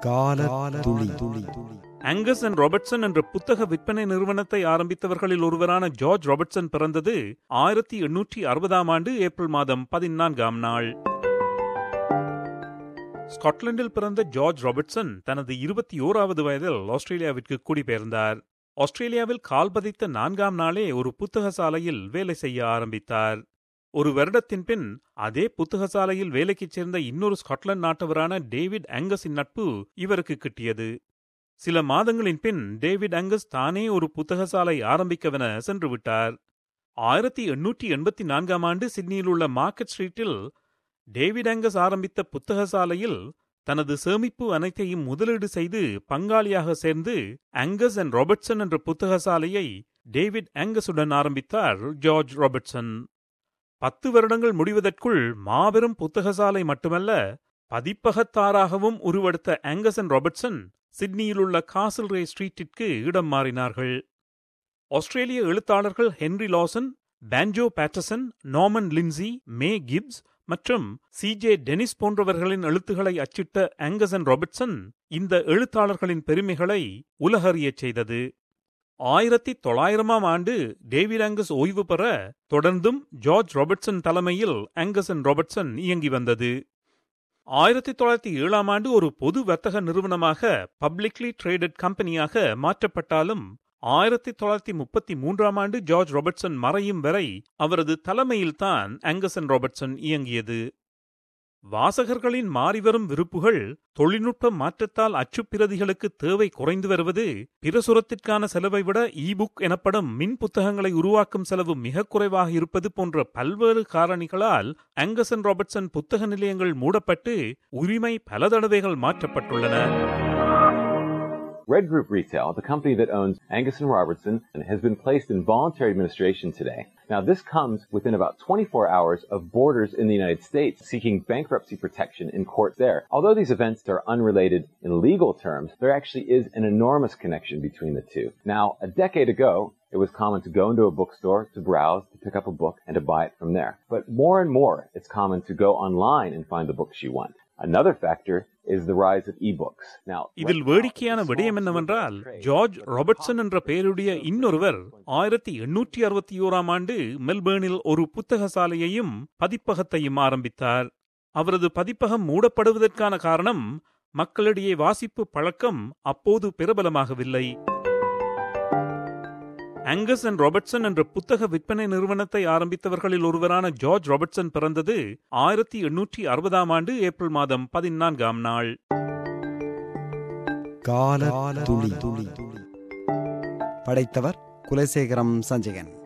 கால துளி துளி ஆங்கஸ் அண்ட் ராபர்ட்சன் என்ற புத்தக விற்பனை நிறுவனத்தை ஆரம்பித்தவர்களில் ஒருவரான ஜார்ஜ் ராபர்ட்சன் பிறந்தது ஆயிரத்தி எண்ணூற்றி அறுபதாம் ஆண்டு ஏப்ரல் மாதம் பதினான்காம் நாள் ஸ்காட்லாந்தில் பிறந்த ஜார்ஜ் ராபர்ட்சன் தனது இருபத்தி ஓராவது வயதில் ஆஸ்திரேலியாவிற்கு குடிபெயர்ந்தார் ஆஸ்திரேலியாவில் கால் பதித்த நான்காம் நாளே ஒரு புத்தக சாலையில் வேலை செய்ய ஆரம்பித்தார் ஒரு வருடத்தின் பின் அதே புத்தக சாலையில் வேலைக்குச் சேர்ந்த இன்னொரு ஸ்காட்லாந்து நாட்டவரான டேவிட் ஆங்கஸின் நட்பு இவருக்கு கிட்டியது சில மாதங்களின் பின் டேவிட் ஆங்கஸ் தானே ஒரு புத்தகசாலை ஆரம்பிக்கவென சென்று விட்டார் ஆயிரத்தி எண்ணூற்றி எண்பத்தி நான்காம் ஆண்டு சிட்னியில் உள்ள மார்க்கெட் ஸ்ட்ரீட்டில் டேவிட் ஆங்கஸ் ஆரம்பித்த புத்தகசாலையில் தனது சேமிப்பு அனைத்தையும் முதலீடு செய்து பங்காளியாக சேர்ந்து ஆங்கஸ் அண்ட் ராபர்ட்சன் என்ற புத்தகசாலையை டேவிட் ஆங்கஸுடன் ஆரம்பித்தார் ஜார்ஜ் ராபர்ட்சன் பத்து வருடங்கள் முடிவதற்குள் மாபெரும் புத்தகசாலை மட்டுமல்ல பதிப்பகத்தாராகவும் உருவெடுத்த ஆங்கஸ் அண்ட் ராபர்ட்சன் சிட்னியில் உள்ள காசல் ரே ஸ்ட்ரீட்டிற்கு இடம் மாறினார்கள் ஆஸ்திரேலிய எழுத்தாளர்கள் Henry Lawson Banjo Paterson Norman Lindsay May Gibbs மற்றும் சி ஜே டெனிஸ் போன்றவர்களின் எழுத்துக்களை அச்சிட்ட ஆங்கசன் ராபர்ட்சன் இந்த எழுத்தாளர்களின் பெருமைகளை உலகறியச் செய்தது ஆயிரத்தி தொள்ளாயிரமாம் ஆண்டு டேவிட் ஆங்கஸ் ஓய்வு பெற தொடர்ந்தும் ஜார்ஜ் ராபர்ட்சன் தலைமையில் ஆங்கசன் ராபர்ட்சன் இயங்கி வந்தது ஆயிரத்தி தொள்ளாயிரத்தி ஏழாம் ஆண்டு ஒரு பொது வர்த்தக நிறுவனமாக பப்ளிக்லி ட்ரேடட் கம்பெனியாக மாற்றப்பட்டாலும் ஆயிரத்தி தொள்ளாயிரத்தி முப்பத்தி மூன்றாம் ஆண்டு ஜார்ஜ் ராபர்ட்சன் மறையும் வரை அவரது தலைமையில்தான் ஆங்கசன் ராபர்ட்சன் இயங்கியது வாசகர்களின் மாறிவரும் விருப்புகள் தொழில்நுட்ப மாற்றத்தால் அச்சுப்பிரதிகளுக்கு தேவை குறைந்து வருவது பிரசுரத்திற்கான செலவை விட இ புக் எனப்படும் மின் புத்தகங்களை உருவாக்கும் செலவு மிக குறைவாக இருப்பது போன்ற பல்வேறு காரணிகளால் ஆங்கசன் ராபர்ட்சன் புத்தக நிலையங்கள் மூடப்பட்டு உரிமை பல தடவைகள் மாற்றப்பட்டுள்ளன Red Group Retail, the company that owns Angus and Robertson, has been placed in voluntary administration today. Now, this comes within about 24 hours of borders in the United States seeking bankruptcy protection in court there. Although these events are unrelated in legal terms, there actually is an enormous connection between the two. Now, a decade ago, it was common to go into a bookstore, to browse, to pick up a book, and to buy it from there. But more and more, it's common to go online and find the books you want. Another factor is the rise of ebooks. Now, இதில் வேடிக்கையான விடயம் என்னவென்றால் George Robertson என்ற பெயருடைய இன்னொருவர் ஆயிரத்தி எண்ணூற்றி அறுபத்தி ஓராம் ஆண்டு மெல்பேர்னில் ஒரு புத்தக சாலையையும் பதிப்பகத்தையும் ஆரம்பித்தார் அவரது பதிப்பகம் மூடப்படுவதற்கான காரணம் மக்களிடையே வாசிப்பு பழக்கம் அப்போது பிரபலமாகவில்லை ஆங்கஸ் அண்ட் ராபர்ட்சன் என்ற புத்தக விற்பனை நிறுவனத்தை ஆரம்பித்தவர்களில் ஒருவரான ஜார்ஜ் ராபர்ட்சன் பிறந்தது ஆயிரத்தி எண்ணூற்றி அறுபதாம் ஆண்டு ஏப்ரல் மாதம் பதினான்காம் நாள் கால துளி துளி படைத்தவர் குலசேகரம் சஞ்சயன்